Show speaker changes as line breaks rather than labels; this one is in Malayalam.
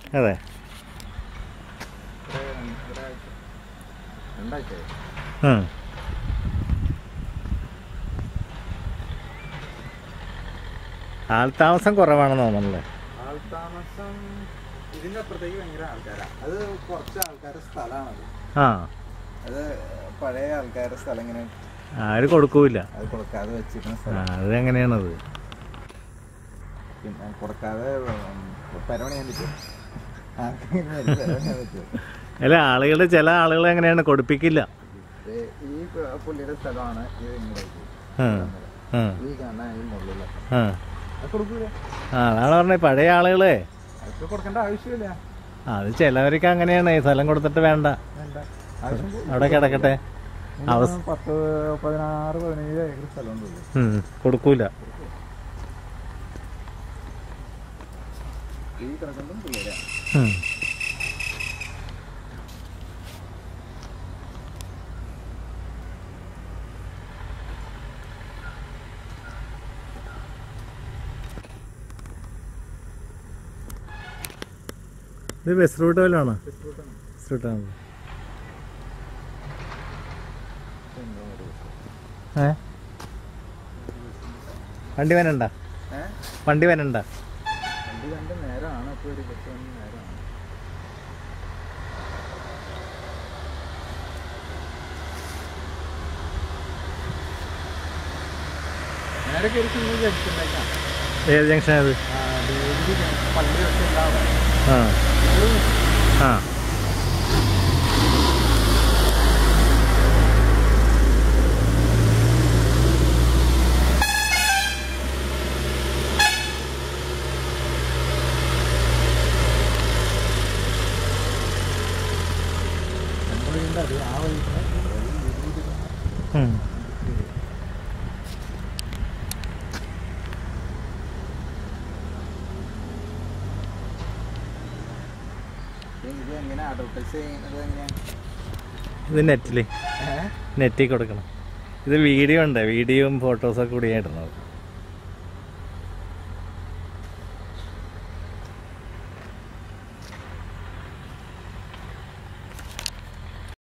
അതെ
ഒരു ഒരാഴ്ച രണ്ടാഴ്ചയായി
ഉം. ആൾതാമസം കുറവാണെന്ന് തോന്നുന്നല്ലേ
ആൾത്താമസം ഇതിന്റെ അപ്പുറത്തേക്ക് ഭയങ്കര ആൾക്കാരാ അത് കുറച്ച് ആൾക്കാരുടെ സ്ഥലമാണത്
ആ
അത് പഴയ ആൾക്കാരുടെ സ്ഥലം ഇങ്ങനെ
ആരും കൊടുക്കൂല
അത് കൊടുക്കാതെ വെച്ചിരിക്കുന്ന
ആ,
സ്ഥലം
അത് എങ്ങനെയാണത്
പിന്നെ കൊടുക്കാതെ പരമണിയാൻ പറ്റും ആർക്കെങ്കിലും ഒരു പരമണിയാൻ പറ്റും
അല്ല ആളുകൾ ചില ആളുകൾ എങ്ങനെയാണ് കൊടുപ്പിക്കില്ല
ഇത് ഈ പ- പുള്ളിയുടെ സ്ഥലമാണ് ഇത് ഇങ്ങോട്ടേക്ക്
ആ, ആ,
ഈ കാണാൻ ഈ മുകളിലുള്ള
ആ.
അത് കൊടുക്കൂല
ആ, അതാണ് പറഞ്ഞത് പഴയ ആളുകളെ
അതൊക്കെ കൊടുക്കേണ്ട ആവശ്യമില്ല
അത് ചിലവർക്ക് അങ്ങനെയാണ് ഈ സ്ഥലം കൊടുത്തിട്ട് വേണ്ട
വേണ്ട ആവശ്യം പോയി.
അവിടെ കിടക്കട്ടെ അവസ്
ഇതിന് പത്ത് പതിനാറ് പതിനേഴ് ഏക്കർ സ്ഥലമുണ്ട് ഇതില്.
ഉം, കൊടുക്കൂല
ഈ കിടക്കുന്നതും പുള്ളിയുടെ
ഉം. ഇത് ബസ് റൂട്ട് വല്ലതാണോ ബസ് റൂട്ടാണ് ഏ വണ്ടി വരണ്ട
ഏഹ്
വണ്ടി വരണ്ട
വണ്ടി കണ്ട് നേരമാണ് ഇപ്പോൾ ഒരു ബസ് വന്ന് നേരമാണ് നേരെ കയറി ഈ ജംഗ്ഷനിലേക്കാണ്
ഏത് ജംഗ്ഷൻ അത്
പള്ളിയൊക്കെ ഉണ്ടാവും
ആ ആ
നമ്മളിതിൻ്റെ അത് ആ വഴി
ഉം.
ഇത് എങ്ങനെ അഡ്വർട്ടൈസ് ചെയ്യുന്നത് എങ്ങനെയാണ്
ഇത് നെറ്റിൽ നെറ്റിൽ കൊടുക്കണം ഇത് വീഡിയോ ഉണ്ട് വീഡിയോയും ഫോട്ടോസൊക്കെ കൂടിയാണ് ഇടുന്നത്